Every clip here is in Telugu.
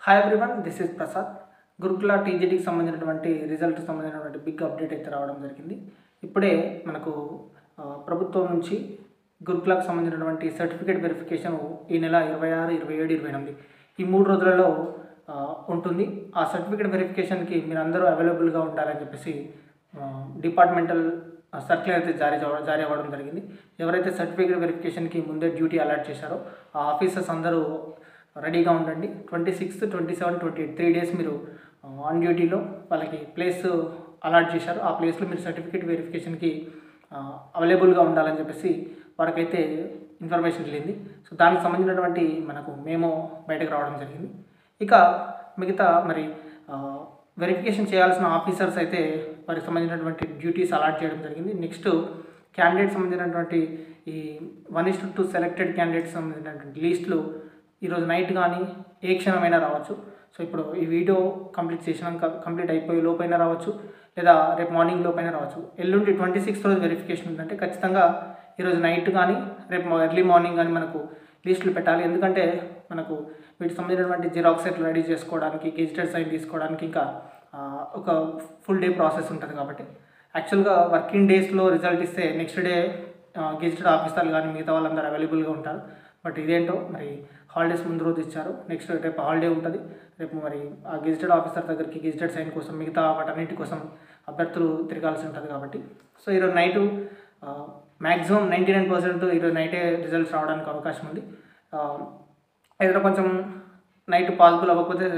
hi everyone this is Prasad Gurukula టీజీటీకి సంబంధించినటువంటి రిజల్ట్ సంబంధించినటువంటి బిగ్ అప్డేట్ అయితే రావడం జరిగింది ఇప్పుడే మనకు ఆ, ప్రభుత్వం నుంచి గురుకులకు సంబంధించినటువంటి సర్టిఫికేట్ వెరిఫికేషన్ ఈ నెల ఇరవై ఆరు ఇరవై ఏడు ఇరవై ఎనిమిది ఈ మూడు రోజులలో ఆ, ఉంటుంది ఆ సర్టిఫికేట్ వెరిఫికేషన్కి మీరు అందరూ అవైలబుల్గా ఉండాలని చెప్పేసి డిపార్ట్మెంటల్ సర్క్యులర్ అయితే జారీ చవ- జారీ అవ్వడం జరిగింది ఎవరైతే సర్టిఫికేట్ వెరిఫికేషన్కి ముందే డ్యూటీ అలాట్ చేశారో ఆ ఆఫీసర్స్ అందరూ రెడీగా ఉండండి twenty sixth twenty seven twenty eight three days మీరు ఆన్ డ్యూటీలో వాళ్ళకి ప్లేస్ అలాట్ చేశారు ఆ ప్లేస్లో మీరు సర్టిఫికేట్ వెరిఫికేషన్కి అవైలబుల్గా ఉండాలని చెప్పేసి వారికైతే ఇన్ఫర్మేషన్ వెళ్ళింది సో దానికి సంబంధించినటువంటి మనకు మేము బయటకు రావడం జరిగింది ఇక మిగతా మరి వెరిఫికేషన్ చేయాల్సిన ఆఫీసర్స్ అయితే వారికి సంబంధించినటువంటి డ్యూటీస్ అలాట్ చేయడం జరిగింది నెక్స్ట్ క్యాండిడేట్ సంబంధించినటువంటి ఈ one is to selected candidates సంబంధించినటువంటి లిస్టులు ఈరోజు నైట్ కానీ ఏ క్షణమైనా రావచ్చు సో ఇప్పుడు ఈ వీడియో కంప్లీట్ చేసినాక కంప్లీట్ అయిపోయి లోపైనా రావచ్చు లేదా రేపు మార్నింగ్ లోపైనా రావచ్చు ఎల్లుండి ట్వంటీ సిక్స్త్ రోజు వెరిఫికేషన్ ఉందంటే ఖచ్చితంగా ఈరోజు నైట్ కానీ రేపు ఎర్లీ మార్నింగ్ కానీ మనకు లిస్టులు పెట్టాలి ఎందుకంటే మనకు వీటికి సంబంధించినటువంటి జిరాక్స్ సెట్లు రెడీ చేసుకోవడానికి గెజిటెడ్ సైన్ తీసుకోవడానికి ఇంకా ఆ, ఒక ఫుల్ డే ప్రాసెస్ ఉంటుంది కాబట్టి యాక్చువల్గా వర్కింగ్ డేస్లో రిజల్ట్ ఇస్తే నెక్స్ట్ డే గెజిటెడ్ ఆఫీసర్లు కానీ మిగతా వాళ్ళందరూ అవైలబుల్గా ఉంటారు బట్ ఇదేంటో మరి హాలిడేస్ ముందు రోజు ఇచ్చారు నెక్స్ట్ రేపు హాలిడే ఉంటుంది రేపు మరి ఆ గెజిటెడ్ ఆఫీసర్ దగ్గరికి గెజిటెడ్ సైన్ కోసం మిగతా వాటన్నిటి కోసం అభ్యర్థులు తిరగాల్సి ఉంటుంది కాబట్టి సో ఈరోజు night maximum ninety nine percent ఈరోజు నైటే రిజల్ట్స్ రావడానికి అవకాశం ఉంది ఆ, ఏదైనా కొంచెం నైట్ పాసిబుల్ అవ్వకపోతే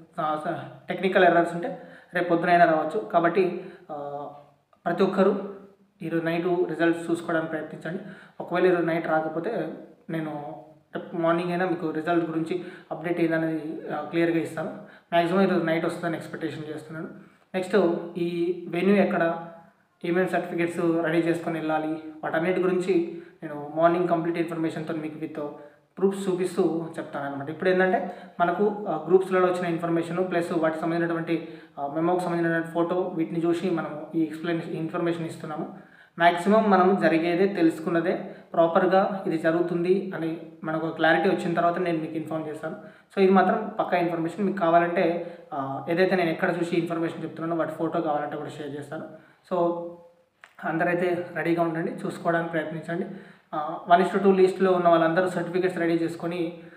టెక్నికల్ ఎర్రర్స్ ఉంటే రేపు పొద్దునైనా రావచ్చు కాబట్టి ఆ, ప్రతి ఒక్కరూ ఈరోజు నైట్ రిజల్ట్స్ చూసుకోవడానికి ప్రయత్నించండి ఒకవేళ ఈరోజు నైట్ రాకపోతే నేను రేపు మార్నింగ్ అయినా మీకు రిజల్ట్ గురించి అప్డేట్ ఏదనేది క్లియర్గా ఇస్తాను మ్యాక్సిమం ఈరోజు నైట్ వస్తుందని ఎక్స్పెక్టేషన్ చేస్తున్నాను నెక్స్ట్ ఈ వెన్యూ ఎక్కడ ఏమేమి సర్టిఫికేట్స్ రెడీ చేసుకొని వెళ్ళాలి వాటన్నిటి గురించి నేను మార్నింగ్ కంప్లీట్ ఇన్ఫర్మేషన్తో మీకు విత్ ప్రూఫ్స్ చూపిస్తూ చెప్తాను అనమాట ఇప్పుడు ఏంటంటే మనకు గ్రూప్స్లలో వచ్చిన ఇన్ఫర్మేషన్ ప్లస్ వాటికి సంబంధించినటువంటి మెమోకి సంబంధించినటువంటి ఫోటో వీటిని చూసి మనం ఈ ఎక్స్ప్లెయిన్ ఇన్ఫర్మేషన్ ఇస్తున్నాము మ్యాక్సిమం మనం జరిగేదే తెలుసుకున్నదే ప్రాపర్గా ఇది జరుగుతుంది అని మనకు క్లారిటీ వచ్చిన తర్వాత నేను మీకు ఇన్ఫార్మ్ చేస్తాను సో ఇది మాత్రం పక్కా ఇన్ఫర్మేషన్ మీకు కావాలంటే ఆ, ఏదైతే నేను ఎక్కడ చూసి ఇన్ఫర్మేషన్ చెప్తున్నానో వాటి ఫోటో కావాలంటే కూడా షేర్ చేస్తాను సో అందరైతే రెడీగా ఉండండి చూసుకోవడానికి ప్రయత్నించండి వన్ ఇస్ టూ లిస్ట్లో ఉన్న వాళ్ళందరూ సర్టిఫికేట్స్ రెడీ చేసుకొని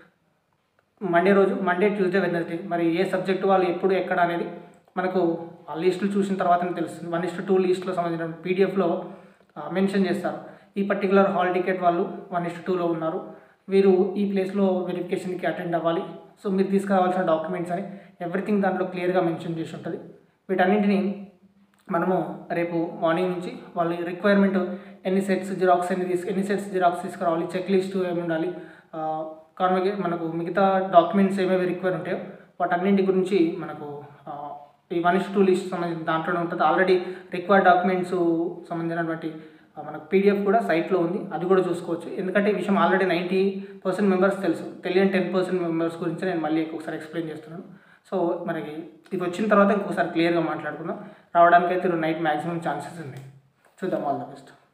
మండే రోజు మండే ట్యూస్డే వెడ్నెస్డే మరి ఏ సబ్జెక్ట్ వాళ్ళు ఎప్పుడు ఎక్కడ అనేది మనకు ఆ లిస్టులు చూసిన తర్వాతనే తెలుస్తుంది వన్ ఇస్ టూ లిస్ట్లో సంబంధించిన పీడిఎఫ్లో మెన్షన్ చేస్తారు ఈ పర్టికులర్ హాల్ టికెట్ వాళ్ళు వన్ ఇస్ టూలో ఉన్నారు వీరు ఈ ప్లేస్లో వెరిఫికేషన్కి అటెండ్ అవ్వాలి సో మీరు తీసుకురావాల్సిన డాక్యుమెంట్స్ అని ఎవ్రీథింగ్ దాంట్లో క్లియర్గా మెన్షన్ చేసి ఉంటుంది వీటన్నింటినీ మనము రేపు మార్నింగ్ నుంచి వాళ్ళ రిక్వైర్మెంట్ ఎన్ని సెట్స్ జిరాక్స్ ఎన్ని తీసుకు ఎన్ని సెట్స్ జిరాక్స్ తీసుకురావాలి చెక్ లిస్ట్ ఏమి ఉండాలి కాన్వగే మనకు మిగతా డాక్యుమెంట్స్ ఏమేమి రిక్వైర్ ఉంటాయో వాటన్నింటి గురించి మనకు ఆ, ఈ వన్ ఇస్ టూ లిస్ట్ సంబంధించిన దాంట్లోనే ఉంటుంది ఆల్రెడీ రిక్వైర్డ్ డాక్యుమెంట్స్ సంబంధించినటువంటి ఆ, మనకు పీడిఎఫ్ కూడా సైట్లో ఉంది అది కూడా చూసుకోవచ్చు ఎందుకంటే ఈ విషయం ఆల్రెడీ నైంటీ పర్సెంట్ మెంబర్స్ తెలుసు తెలియని టెన్ పర్సెంట్ మెంబర్స్ గురించి నేను మళ్ళీ ఒకసారి ఎక్స్ప్లెయిన్ చేస్తున్నాను సో మరి ఇది వచ్చిన తర్వాత ఇంకోసారి క్లియర్గా మాట్లాడుకుందాం రావడానికి అయితే నైట్ మ్యాక్సిమం ఛాన్సెస్ ఉన్నాయి చూద్దాం ఆల్ ద బెస్ట్